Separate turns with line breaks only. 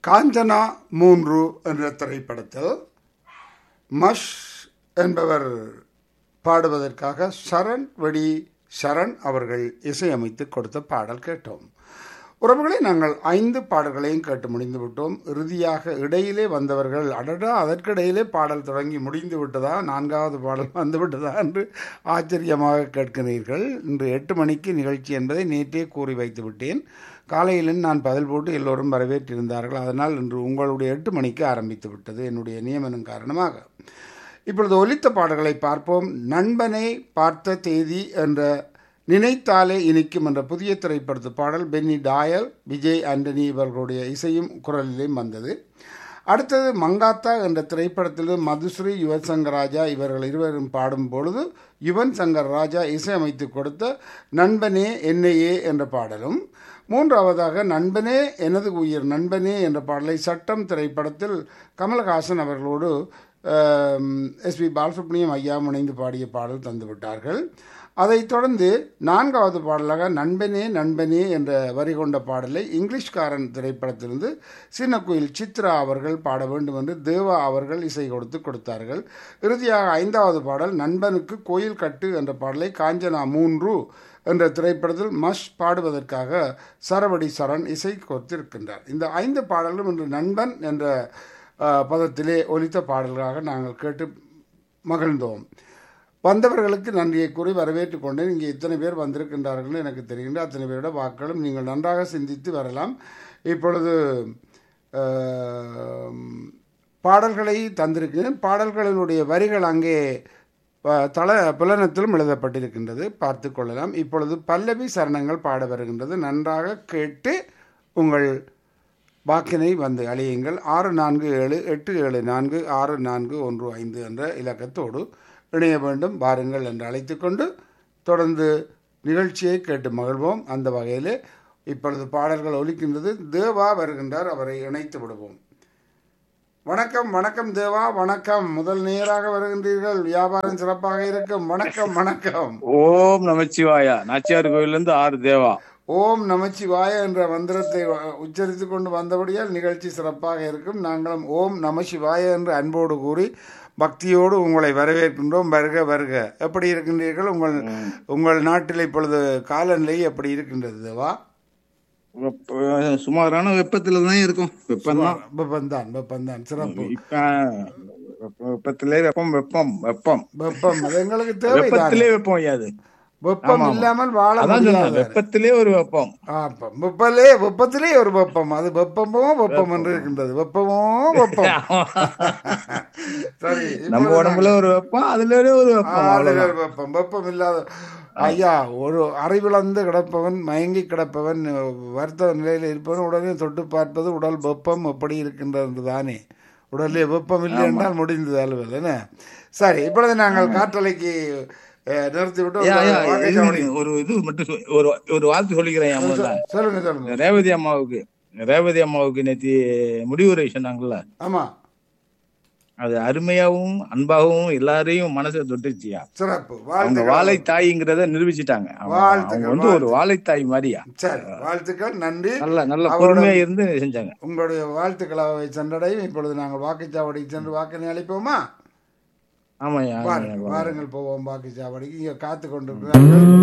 காஞ்சனா மூன்று என்ற திரைப்படத்தில் மஷ் என்பவர் பாடுவதற்காக சரண் வெடி சரண் அவர்கள் இசையமைத்து கொடுத்த பாடல் கேட்டோம் உறவுகளை நாங்கள் ஐந்து பாடல்களையும் கேட்டு முடிந்து விட்டோம் இறுதியாக இடையிலே வந்தவர்கள் அடடா அதற்கிடையிலே பாடல் தொடங்கி முடிந்து விட்டதா நான்காவது பாடல் வந்து விட்டதா என்று ஆச்சரியமாக கேட்கிறீர்கள் இன்று எட்டு மணிக்கு நிகழ்ச்சி என்பதை நேற்றே கூறி வைத்து விட்டேன் காலையில் நான் பதில் போட்டு எல்லோரும் வரவேற்றிருந்தார்கள் அதனால் இன்று உங்களுடைய எட்டு மணிக்கு ஆரம்பித்து விட்டது என்னுடைய நியமனம் காரணமாக இப்பொழுது ஒலித்த பாடல்களை பார்ப்போம் நண்பனை பார்த்த தேதி என்ற நினைத்தாலே இனிக்கும் என்ற புதிய திரைப்படத்து பாடல் பென்னி டாயல் விஜய் ஆண்டனி இவர்களுடைய இசையும் குரலிலும் வந்தது அடுத்தது மங்காத்தா என்ற திரைப்படத்தில் மதுஸ்ரீ யுவன் சங்கர் ராஜா இவர்கள் இருவரும் பாடும் பொழுது யுவன் சங்கர் ராஜா இசையமைத்து கொடுத்த நண்பனே என்னையே என்ற பாடலும் மூன்றாவதாக நண்பனே எனது உயிர் நண்பனே என்ற பாடலை சட்டம் திரைப்படத்தில் கமல்ஹாசன் அவர்களோடு எஸ்பி பாலசுப்ரமணியம் ஐயா இணைந்து பாடிய பாடல் தந்துவிட்டார்கள் அதைத் தொடர்ந்து நான்காவது பாடலாக நண்பனே நண்பனே என்ற வரி கொண்ட பாடலை இங்கிலீஷ்காரன் திரைப்படத்திலிருந்து சின்ன குயில் சித்ரா அவர்கள் பாட வேண்டும் என்று தேவா அவர்கள் இசை கொடுத்து கொடுத்தார்கள் இறுதியாக ஐந்தாவது பாடல் நண்பனுக்கு கோயில் கட்டு என்ற பாடலை காஞ்சனா மூன்று என்ற திரைப்படத்தில் மஷ் பாடுவதற்காக சரவடி சரண் இசை கொடுத்திருக்கின்றார் இந்த ஐந்து பாடல்களும் இன்று நண்பன் என்ற பதத்திலே ஒலித்த பாடல்களாக நாங்கள் கேட்டு மகிழ்ந்தோம் வந்தவர்களுக்கு நன்றியை கூறி வரவேற்றுக் கொண்டேன் இங்கே இத்தனை பேர் வந்திருக்கின்றார்கள் எனக்கு தெரிகின்ற அத்தனை பேரோட வாக்களும் நீங்கள் நன்றாக சிந்தித்து வரலாம் இப்பொழுது பாடல்களை தந்திருக்கிறேன் பாடல்களினுடைய வரிகள் அங்கே தள புலனத்திலும் எழுதப்பட்டிருக்கின்றது பார்த்து கொள்ளலாம் இப்பொழுது பல்லவி சரணங்கள் பாட வருகின்றது நன்றாக கேட்டு உங்கள் வாக்கினை வந்து அழியுங்கள் ஆறு நான்கு ஏழு எட்டு ஏழு நான்கு ஆறு நான்கு ஒன்று ஐந்து என்ற இலக்கத்தோடு இணைய வேண்டும் வாருங்கள் என்று அழைத்து கொண்டு தொடர்ந்து நிகழ்ச்சியை கேட்டு மகிழ்வோம் அந்த வகையில் இப்பொழுது பாடல்கள் ஒலிக்கின்றது தேவா வருகின்றார் அவரை இணைத்து விடுவோம் வணக்கம் வணக்கம் தேவா வணக்கம் முதல் நேராக வருகின்றீர்கள் வியாபாரம் சிறப்பாக இருக்கும் வணக்கம் வணக்கம்
ஓம் நமச்சிவாயா நாச்சியார் கோயில இருந்து ஆறு தேவா
ஓம் நமச்சிவாய என்ற மந்திரத்தை உச்சரித்து கொண்டு வந்தபடியால் நிகழ்ச்சி சிறப்பாக இருக்கும் நாங்களும் ஓம் நமசிவாய என்று அன்போடு கூறி பக்தியோடு உங்களை வரவேற்கின்றோம் வருக வருக எப்படி இருக்கின்றீர்கள் உங்கள் உங்கள் நாட்டில் இப்பொழுது காலநிலை எப்படி இருக்கின்றது தேவா
சுமாரான வெப்பத்துல தான் இருக்கும் வெப்பம் தான்
வெப்பம்தான் வெப்பம்தான் சிறப்பு
இப்ப வெப்பத்திலே வெப்பம் வெப்பம் வெப்பம்
வெப்பம் அது எங்களுக்கு தேவை
வெப்பத்திலே வெப்பம் ஐயாது
வெப்பம் இல்லாமல் வாழ
அதான் சொன்னேன்
முடியாது
வெப்பத்திலே ஒரு வெப்பம்
வெப்பலே வெப்பத்திலே ஒரு வெப்பம் அது வெப்பமோ வெப்பம் என்று இருக்கின்றது வெப்பமோ வெப்பம் சரி
நம்ம உடம்புல ஒரு வெப்பம் அதுல ஒரு வெப்பம்
ஆளுக வெப்பம் வெப்பம் இல்லாத ஐயா ஒரு அறிவிழந்து கிடப்பவன் மயங்கி கிடப்பவன் வருத்த நிலையில் இருப்பவன் உடனே தொட்டு பார்ப்பது உடல் வெப்பம் எப்படி இருக்கின்றது தானே உடலே வெப்பம் இல்லை என்றால் முடிந்தது அலுவல் என்ன சரி இப்பொழுது நாங்கள் காற்றலைக்கு நிறுத்தி விட்டு
ஒரு இது மட்டும் ஒரு ஒரு வாழ்த்து சொல்லிக்கிறேன்
சொல்லுங்க சொல்லுங்க
ரேவதி அம்மாவுக்கு ரேவதி அம்மாவுக்கு நேற்று முடிவுரை சொன்னாங்கல்ல
ஆமா
அது அருமையாவும் அன்பாகவும் எல்லாரையும் மனசை தொட்டுச்சியா
சிறப்பு
அவங்க வாழை தாய்ங்கிறத நிரூபிச்சிட்டாங்க அவங்க வந்து ஒரு வாழை தாய் மாதிரியா
சரி வாழ்த்துக்கள் நன்றி
நல்ல நல்ல பொறுமையா இருந்து செஞ்சாங்க
உங்களுடைய வாழ்த்துக்களை சென்றடையும் இப்பொழுது நாங்கள் வாக்குச்சாவடிக்கு சென்று வாக்கினை அளிப்போமா
ஆமாய்யா
வாருங்கள் போவோம் வாக்குச்சாவடிக்கு இங்க காத்து கொண்டிருக்கிறார்கள்